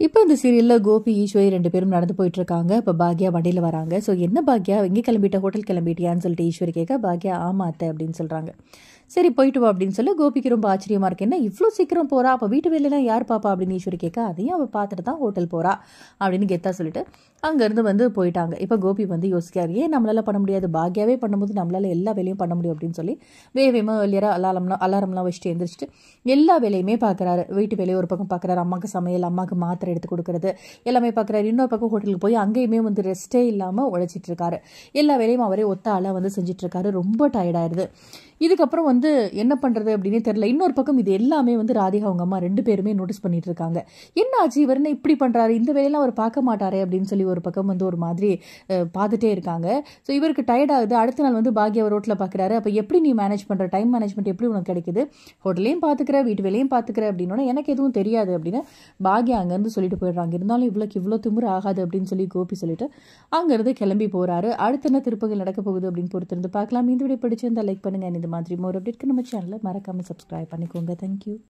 இப்போ இந்த சீரியலில் கோபி ஈஸ்வரி ரெண்டு பேரும் நடந்து போயிட்டு இருக்காங்க இப்போ பாக்யா வண்டியில் வராங்க ஸோ என்ன பாக்யா எங்கே கிளம்பிட்ட ஹோட்டல் கிளம்பிட்டியான்னு சொல்லிட்டு ஈஸ்வரி கேட்க பாக்யா ஆமா அத்தை அப்படின்னு சொல்கிறாங்க சரி போயிட்டு வா அப்படின்னு சொல்லி கோபிக்கு ரொம்ப ஆச்சரியமா இருக்கு என்ன இவ்வளோ சீக்கிரம் போறா அப்போ வீட்டு வேலையெல்லாம் யார் பாப்பா அப்படின்னு ஈஸ்வரி கேட்க அதையும் அவள் பார்த்துட்டு தான் ஹோட்டல் போறா அப்படின்னு கெத்தா சொல்லிட்டு அங்கேருந்து வந்து போயிட்டாங்க இப்போ கோபி வந்து யோசிக்காரு ஏன் நம்மளால பண்ண முடியாது பாக்யாவே பண்ணும்போது நம்மளால எல்லா வேலையும் பண்ண முடியும் அப்படின்னு சொல்லி வேகமாக எல்லையராக அலாரம்லாம் அலாரம்லாம் வச்சுட்டு எழுந்திரிச்சிட்டு எல்லா வேலையுமே பார்க்குறாரு வீட்டு வேலையை ஒரு பக்கம் பார்க்குறாரு அம்மாவுக்கு சமையல் அம்மாவுக்கு மாத்திரை எடுத்து கொடுக்கறது எல்லாமே பார்க்குறாரு இன்னொரு பக்கம் ஹோட்டலுக்கு போய் அங்கேயுமே வந்து ரெஸ்ட்டே இல்லாமல் உழைச்சிட்டு இருக்காரு எல்லா வேலையும் அவரே ஒத்த ஆளாக வந்து செஞ்சுட்டு இருக்காரு ரொம்ப டயர்டாயிருது இதுக்கப்புறம் வந்து என்ன பண்ணுறது அப்படின்னே தெரியல இன்னொரு பக்கம் இது எல்லாமே வந்து ராதிகா அவங்க அம்மா ரெண்டு பேருமே நோட்டீஸ் பண்ணிட்டு இருக்காங்க என்ன ஆச்சு இவர் என்ன இப்படி பண்ணுறாரு இந்த வேலையெல்லாம் அவர் பார்க்க மாட்டாரே அப்படின்னு சொல்லி ஒரு பக்கம் வந்து ஒரு மாதிரி அஹ், பார்த்துட்டே இருக்காங்க ஸோ இவருக்கு டயர்ட் ஆகுது அடுத்த நாள் வந்து பாக்யா ரோட்டில் பார்க்குறாரு அப்போ எப்படி நீ மேனேஜ் பண்ணுற டைம் மேனேஜ்மெண்ட் எப்படி உனக்கு கிடைக்குது ஹோட்டலையும் பார்த்துக்கிற வீட்டு வேலையும் பார்த்துக்கிற அப்படின்னோட எனக்கு எதுவும் தெரியாது அப்படின்னு பாக்யா அங்கேருந்து சொல்லிட்டு போயிடுறாங்க இருந்தாலும் இவ்வளோக்கு இவ்வளோ திமிரு ஆகாது அப்படின்னு சொல்லி கோபி சொல்லிட்டு அங்கேருந்து கிளம்பி போகிறாரு அடுத்த என்ன திருப்பங்கள் நடக்க போகுது அப்படின்னு பொறுத்திருந்து பார்க்கலாம் இந்த வீடியோ பிடிச்சிருந்தா லைக் பண்ணுங்க இந்த மாதிரி மோர் அப்டேட்க்கு நம்ம சேனலை மறக்காமல் சப்ஸ்கிரைப் பண்ணிக்கோங்க தேங்க்யூ